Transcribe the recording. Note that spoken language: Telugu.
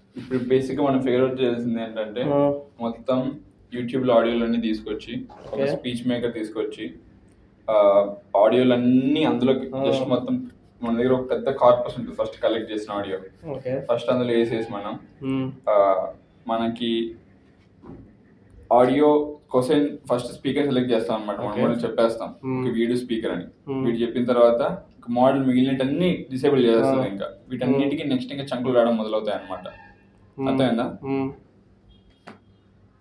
ఇప్పుడు బేసిక్గా మనం ఫిగర్ అవుట్ చేయాల్సింది ఏంటంటే మొత్తం యూట్యూబ్లో ఆడియోలన్నీ తీసుకొచ్చి ఒక Okay. స్పీచ్ మేకర్ తీసుకొచ్చి ఆడియోలు అన్నీ అందులోకి Ah. జస్ట్ మొత్తం మన దగ్గర ఒక పెద్ద కార్పస్ ఉంటుంది ఫస్ట్ కలెక్ట్ చేసిన ఆడియో ఓకే ఫస్ట్ అందులో వేసేసి మనం ఆ, మనకి audio question first speaker select చేస్తాం అనమాట మనం Okay. మోడల్ చెప్పేస్తాం Hmm. వీడియో స్పీకర్ అని Hmm. వీడు చెప్పిన తర్వాత మోడల్ మిగిలినటన్ని డిసేబుల్ చేసేస్తాం Ah. ఇంకా వీటన్నిటికీ నెక్స్ట్ ఇంకా చంకులు రావడం మొదలవుతాయి అనమాట అర్థమైందా